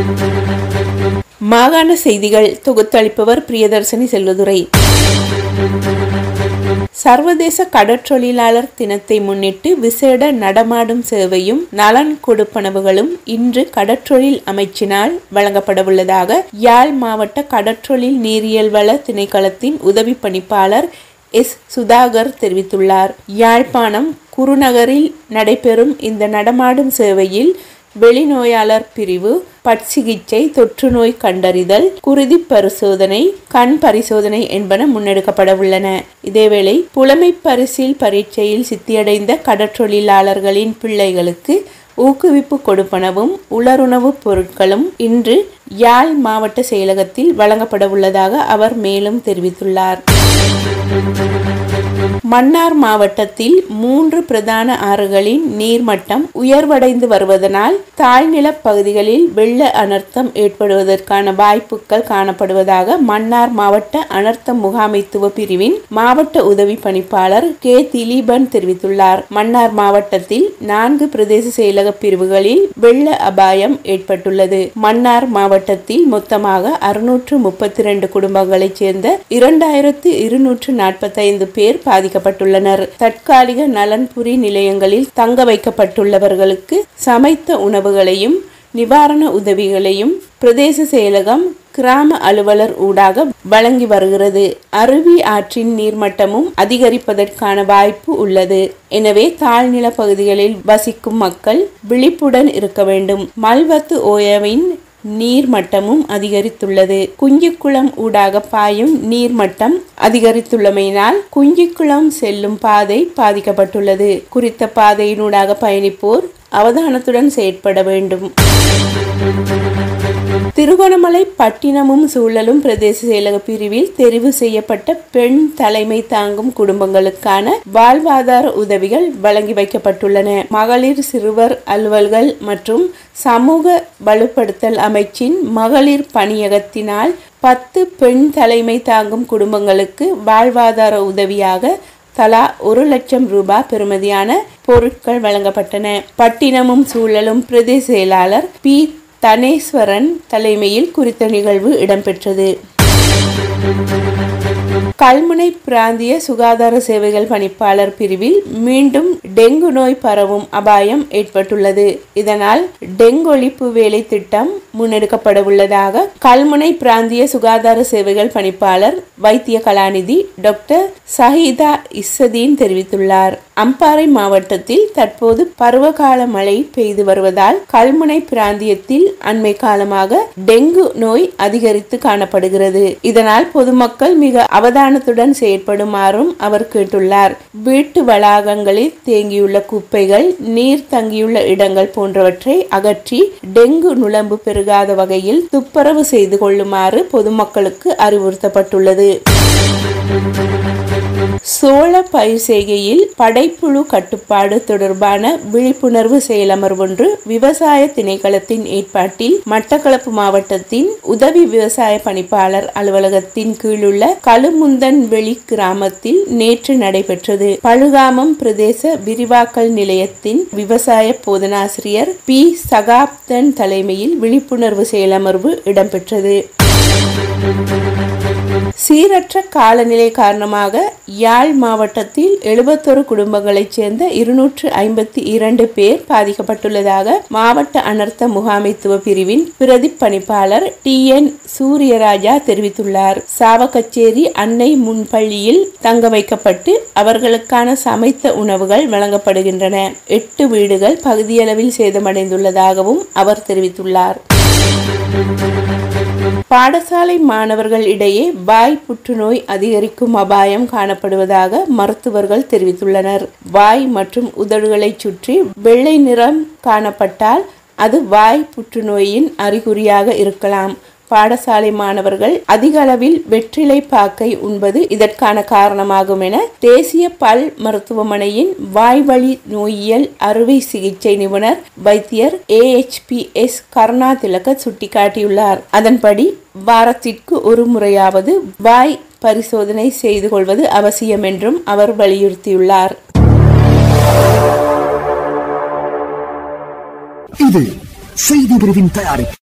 மாகாண செய்திகள் தொகுத்தளிப்பவர் பிரியதர்சினி செல்வதுரை சர்வதேச கடற்றொழிலாளர் தினத்தை முன்னிட்டு விசேட நடமாடும் சேவையும் நலன் கொடுப்பனவுகளும் இன்று கடற்றொழில் அமைச்சினால் வழங்கப்படவுள்ளதாக யாழ் மாவட்ட கடற்றொழில் நீரியல் வள திணைக்களத்தின் உதவி பணிப்பாளர் எஸ் சுதாகர் தெரிவித்துள்ளார் யாழ்ப்பாணம் குருநகரில் நடைபெறும் இந்த நடமாடும் சேவையில் வெளிநோயாளர் பிரிவு பட்சிகிச்சை தொற்று நோய் கண்டறிதல் குருதி பரிசோதனை கண் பரிசோதனை என்பன முன்னெடுக்கப்பட உள்ளன இதேவேளை புலமை பரிசில் பரீட்சையில் சித்தியடைந்த கடற்றொழிலாளர்களின் பிள்ளைகளுக்கு ஊக்குவிப்பு கொடுப்பனவும் உலருணவுப் பொருட்களும் இன்று யாழ் மாவட்ட செயலகத்தில் வழங்கப்பட உள்ளதாக அவர் மேலும் தெரிவித்துள்ளார் மன்னார் மாவட்டத்தில் மூன்று பிரதான ஆறுகளின் நீர்மட்டம் உயர்வடைந்து வருவதனால் தாழ்நிலப் பகுதிகளில் வெள்ள அனர்த்தம் ஏற்படுவதற்கான வாய்ப்புகள் காணப்படுவதாக மன்னார் மாவட்ட அனர்த்த முகாமைத்துவ பிரிவின் மாவட்ட உதவி பணிப்பாளர் கே திலீபன் தெரிவித்துள்ளார் மன்னார் மாவட்டத்தில் நான்கு பிரதேச செயலக பிரிவுகளில் வெள்ள அபாயம் ஏற்பட்டுள்ளது மன்னார் மாவட்டத்தில் மொத்தமாக அறுநூற்று முப்பத்தி இரண்டு குடும்பங்களைச் சேர்ந்த இரண்டாயிரத்து இருநூற்று நாற்பத்தைந்து பேர் பாதிக்கப்பட்டுள்ளனர் தற்காலிக நலன்புரி நிலையங்களில் தங்க வைக்கப்பட்டுள்ளவர்களுக்கு சமைத்த உணவுகளையும் நிவாரண உதவிகளையும் பிரதேச செயலகம் கிராம அலுவலர் ஊடாக வழங்கி வருகிறது அருவி ஆற்றின் நீர்மட்டமும் அதிகரிப்பதற்கான வாய்ப்பு உள்ளது எனவே தாழ்நில பகுதிகளில் வசிக்கும் மக்கள் விழிப்புடன் இருக்க வேண்டும் மல்வத்து ஓயவின் நீர்மட்டமும் அதிகரித்துள்ளது குஞ்சிக்குளம் ஊடாக பாயும் நீர்மட்டம் அதிகரித்துள்ளமையினால் குஞ்சிக்குளம் செல்லும் பாதை பாதிக்கப்பட்டுள்ளது குறித்த பாதையினூடாக பயணிப்போர் அவதானத்துடன் செயற்பட வேண்டும் திருகோணமலை பட்டினமும் சூழலும் பிரதேச செயலக பிரிவில் தெரிவு செய்யப்பட்ட பெண் தலைமை தாங்கும் குடும்பங்களுக்கான வாழ்வாதார உதவிகள் வழங்கி வைக்கப்பட்டுள்ளன மகளிர் சிறுவர் அலுவல்கள் மற்றும் சமூக வலுப்படுத்தல் அமைச்சின் மகளிர் பணியகத்தினால் பத்து பெண் தலைமை தாங்கும் குடும்பங்களுக்கு வாழ்வாதார உதவியாக தலா ஒரு லட்சம் ரூபாய் பெறுமதியான பொருட்கள் வழங்கப்பட்டன பட்டினமும் சூழலும் பிரதேச செயலாளர் பி தனேஸ்வரன் தலைமையில் குறித்த நிகழ்வு இடம்பெற்றது கல்முனை பிராந்திய சுகாதார சேவைகள் பணிப்பாளர் பிரிவில் மீண்டும் டெங்கு நோய் பரவும் அபாயம் ஏற்பட்டுள்ளது இதனால் டெங்கு ஒழிப்பு வேலை திட்டம் முன்னெடுக்கப்பட உள்ளதாக கல்முனை பிராந்திய சுகாதார சேவைகள் பணிப்பாளர் வைத்திய கலாநிதி டாக்டர் சஹிதா இஸ்ஸதீன் தெரிவித்துள்ளார் அம்பாறை மாவட்டத்தில் தற்போது பருவகால மழை பெய்து வருவதால் கல்முனை பிராந்தியத்தில் அண்மை காலமாக டெங்கு நோய் அதிகரித்து காணப்படுகிறது இதனால் பொதுமக்கள் மிக அவதானத்துடன் செயற்படுமாறும் அவர் கேட்டுள்ளார் வீட்டு வளாகங்களில் தேங்கியுள்ள குப்பைகள் நீர் தங்கியுள்ள இடங்கள் போன்றவற்றை அகற்றி டெங்கு நுளம்பு பெருகாத வகையில் துப்புரவு செய்து கொள்ளுமாறு பொதுமக்களுக்கு அறிவுறுத்தப்பட்டுள்ளது சோழ பயிர் செய்கையில் படைப்புழு கட்டுப்பாடு தொடர்பான விழிப்புணர்வு செயலமர்வொன்று விவசாய திணைக்களத்தின் ஏற்பாட்டில் மட்டக்களப்பு மாவட்டத்தின் உதவி விவசாய பணிப்பாளர் அலுவலகத்தின் கீழுள்ள கழுமுந்தன் வெளி கிராமத்தில் நேற்று நடைபெற்றது பழுகாமம் பிரதேச விரிவாக்கல் நிலையத்தின் விவசாய போதனாசிரியர் பி சகாப்தன் தலைமையில் விழிப்புணர்வு செயலமர்வு இடம்பெற்றது சீரற்ற காலநிலை காரணமாக யாழ் மாவட்டத்தில் எழுபத்தொரு குடும்பங்களைச் சேர்ந்த இருநூற்று ஐம்பத்தி இரண்டு பேர் பாதிக்கப்பட்டுள்ளதாக மாவட்ட அனர்த்த முகாமைத்துவ பிரிவின் பிரதி பணிப்பாளர் டி என் சூரியராஜா தெரிவித்துள்ளார் சாவகச்சேரி அன்னை முன்பள்ளியில் தங்க வைக்கப்பட்டு அவர்களுக்கான சமைத்த உணவுகள் வழங்கப்படுகின்றன எட்டு வீடுகள் பகுதியளவில் சேதமடைந்துள்ளதாகவும் அவர் தெரிவித்துள்ளார் பாடசாலை மாணவர்கள் இடையே வாய் புற்றுநோய் அதிகரிக்கும் அபாயம் காணப்படுவதாக மருத்துவர்கள் தெரிவித்துள்ளனர் வாய் மற்றும் உதடுகளை சுற்றி வெள்ளை நிறம் காணப்பட்டால் அது வாய் புற்றுநோயின் அறிகுறியாக இருக்கலாம் பாடசாலை மாணவர்கள் அதிக அளவில் வெற்றிலை பாக்கை உண்பது இதற்கான காரணமாகும் என தேசிய பல் மருத்துவமனையின் வாய்வழி நோயியல் அறுவை சிகிச்சை நிபுணர் வைத்தியர் ஏஎச்பிஎஸ் கருணா திலக சுட்டிக்காட்டியுள்ளார் அதன்படி வாரத்திற்கு ஒரு முறையாவது வாய் பரிசோதனை செய்து கொள்வது அவசியம் என்றும் அவர் வலியுறுத்தியுள்ளார் இது செய்தி பிரிவின் தயாரிப்பு